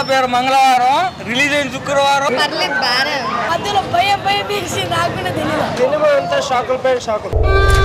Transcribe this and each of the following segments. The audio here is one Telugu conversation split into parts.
పేరు మంగళవారం రిలీజ్ అయిన శుక్రవారం పర్లేదు బాగానే ఉంది. మధ్యలో భయం భయం వేసి నాకు కూడా తెలియదు సినిమా అంతా షాకుల పైన షాకులు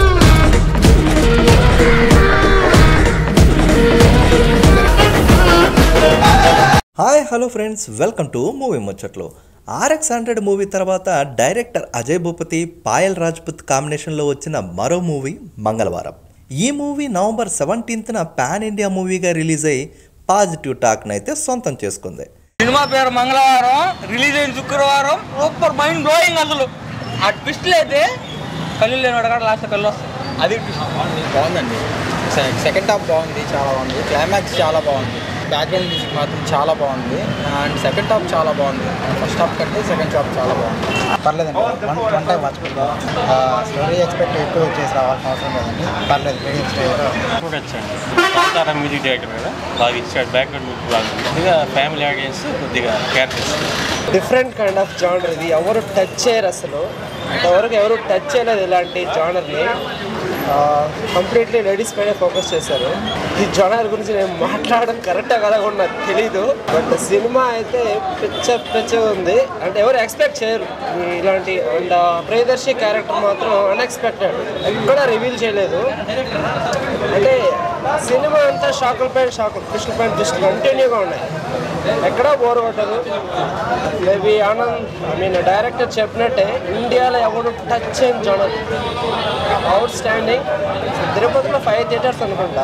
hi hello friends welcome to movie ముచ్చట్లు ఆర్ఎక్స్ హండ్రెడ్ మూవీ తర్వాత డైరెక్టర్ అజయ్ భూపతి పాయల్ రాజ్పుత్ కాంబినేషన్లో వచ్చిన మరో మూవీ మంగళవారం ఈ మూవీ నవంబర్ సెవెంటీన్త్న పాన్ ఇండియా మూవీగా రిలీజ్ అయ్యి పాజిటివ్ టాక్ను అయితే సొంతం చేసుకుంది సినిమా పేరు మంగళవారం రిలీజ్ అయిన శుక్రవారం సూపర్ మైండ్ బ్లోయింగ్ అసలు ఆ ట్విస్ట్లు అయితే కళ్ళు లేని వాడు లాస్ట్ కళ్ళు వస్తాయి అది twist. బాగుందండి సె- సెకండ్ హాఫ్ బాగుంది చాలా బాగుంది క్లైమాక్స్ చాలా బాగుంది బ్యాక్గ్రౌండ్ మ్యూజిక్ మాత్రం చాలా బాగుంది అండ్ సెకండ్ హాఫ్ చాలా బాగుంది ఫస్ట్ హాఫ్ కంటే సెకండ్ హాఫ్ చాలా బాగుంది పర్లేదండి one one time watchable story expect ఎక్కువ చేసి రావాల్సిన అవసరం లేదండి పర్లేదు మీడియం స్టేజ్లో చూడొచ్చండి కాంతారా మ్యూజిక్ డైరెక్టర్ కదా బాగా ఇచ్చాడు బ్యాక్గ్రౌండ్ మ్యూజిక్ బాగా ఉంది. కొద్దిగా ఫ్యామిలీ ఆడియన్స్ కొద్దిగా characters different kind of genre ఇది ఎవరు టచ్ చేయరు అసలు ఇంతవరకు ఎవరు టచ్ చేయలేదు ఇలాంటి జానర్ని కంప్లీట్లీ లేడీస్ పైన ఫోకస్ చేశారు ఈ జానర్ గురించి నేను మాట్లాడడం కరెక్టా కదా కూడా నాకు తెలీదు బట్ సినిమా అయితే పిచ్చ పిచ్చ ఉంది అంటే ఎవరు ఎక్స్పెక్ట్ చేయరు ఈ ఇలాంటి అండ్ ప్రియదర్శి క్యారెక్టర్ మాత్రం అన్ఎక్స్పెక్టెడ్ ఎక్కడ రివీల్ చేయలేదు అంటే సినిమా అంతా షాకుల పైన షాకులు ట్విస్టుల పైన ట్విస్ట్ కంటిన్యూగా ఉన్నాయి ఎక్కడా బోర్ కొట్టదు maybe Anand I mean director చెప్పినట్టే ఇండియాలో ఎవడు టచ్ చేయని జోనర్ అవుట్ స్టాండింగ్ తిరుపతిలో ఫైవ్ థియేటర్స్ అనుకుంటా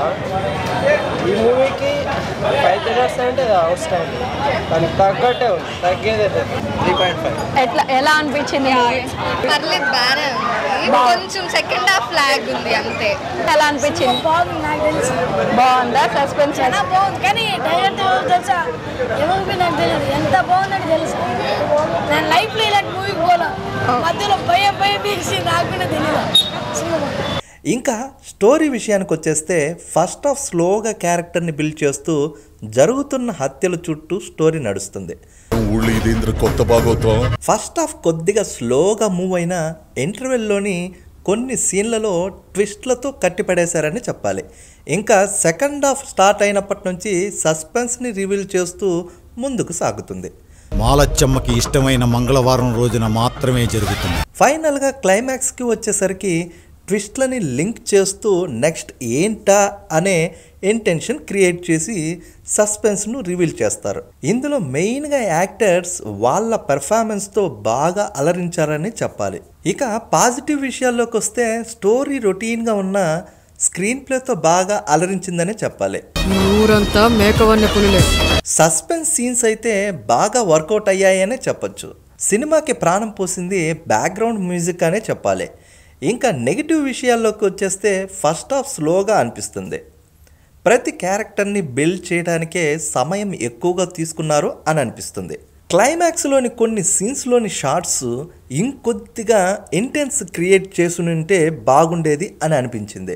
ఈ మూవీకి ఫైవ్ థియేటర్స్ అంటే అవుట్ స్టాండింగ్ దానికి తగ్గట్టే ఉంది తగ్గేదే త్రీ పాయింట్ ఫైవ్ ఎట్లా ఎలా అనిపించింది మూవీ పర్లేదు బాగానే ఉంది కొంచెం సెకండ్ హాఫ్ లాగ్ ఉంది అంతే ఎలా అనిపించింది బాగుంది నాకు తెలుసు బాగుందా సస్పెన్స్ చాలా బాగుంది కానీ డైరెక్టర్ ఎవరు తెలుసా ఎవరికి నాకు తెలియదు ఎంత బాగుందని తెలుసు నేను లైఫ్లో ఇలాంటి మూవీకి పోలా మధ్యలో భయం భయం వేసి నాకు కూడా తెలియదు సినిమా ఇంకా స్టోరీ విషయానికి వచ్చేస్తే ఫస్ట్ ఆఫ్ స్లోగా క్యారెక్టర్ని బిల్డ్ చేస్తూ జరుగుతున్న హత్యల చుట్టూ స్టోరీ నడుస్తుంది ఊళ్ళో ఇదేంద్ర కొత్త భాగవతం ఫస్ట్ హాఫ్ కొద్దిగా స్లోగా మూవ్ అయిన ఇంటర్వెల్లోని కొన్ని సీన్లలో ట్విస్ట్లతో కట్టిపడేశారని చెప్పాలి ఇంకా సెకండ్ హాఫ్ స్టార్ట్ అయినప్పటి నుంచి సస్పెన్స్ని రివీల్ చేస్తూ ముందుకు సాగుతుంది మాలచ్చమ్మకి ఇష్టమైన మంగళవారం రోజున మాత్రమే జరుగుతుంది ఫైనల్గా క్లైమాక్స్కి వచ్చేసరికి ట్విస్ట్లని లింక్ చేస్తూ నెక్స్ట్ ఏంటా అనే ఇంటెన్షన్ క్రియేట్ చేసి సస్పెన్స్ను రివీల్ చేస్తారు ఇందులో మెయిన్గా యాక్టర్స్ వాళ్ళ పెర్ఫార్మెన్స్తో బాగా అలరించారని చెప్పాలి ఇక పాజిటివ్ విషయాల్లోకి వస్తే స్టోరీ రొటీన్గా ఉన్న స్క్రీన్ ప్లేతో బాగా అలరించిందనే చెప్పాలి ఊరంతా మేకవన్న పులులే సస్పెన్స్ సీన్స్ అయితే బాగా వర్కౌట్ అయ్యాయనే చెప్పొచ్చు సినిమాకి ప్రాణం పోసింది బ్యాక్గ్రౌండ్ మ్యూజిక్ అనే చెప్పాలి ఇంకా నెగిటివ్ విషయాల్లోకి వచ్చేస్తే ఫస్ట్ హాఫ్ స్లోగా అనిపిస్తుంది ప్రతి క్యారెక్టర్ని బిల్డ్ చేయడానికే సమయం ఎక్కువగా తీసుకున్నారు అని అనిపిస్తుంది క్లైమాక్స్లోని కొన్ని సీన్స్లోని షార్ట్స్ ఇంకొద్దిగా ఇంటెన్స్ క్రియేట్ చేసునుంటే బాగుండేది అని అనిపించింది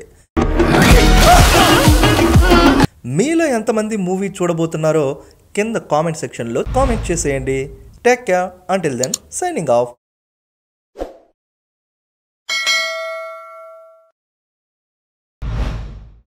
మీలో ఎంతమంది మూవీ చూడబోతున్నారో కింద కామెంట్ సెక్షన్లో కామెంట్ చేసేయండి take care until then signing of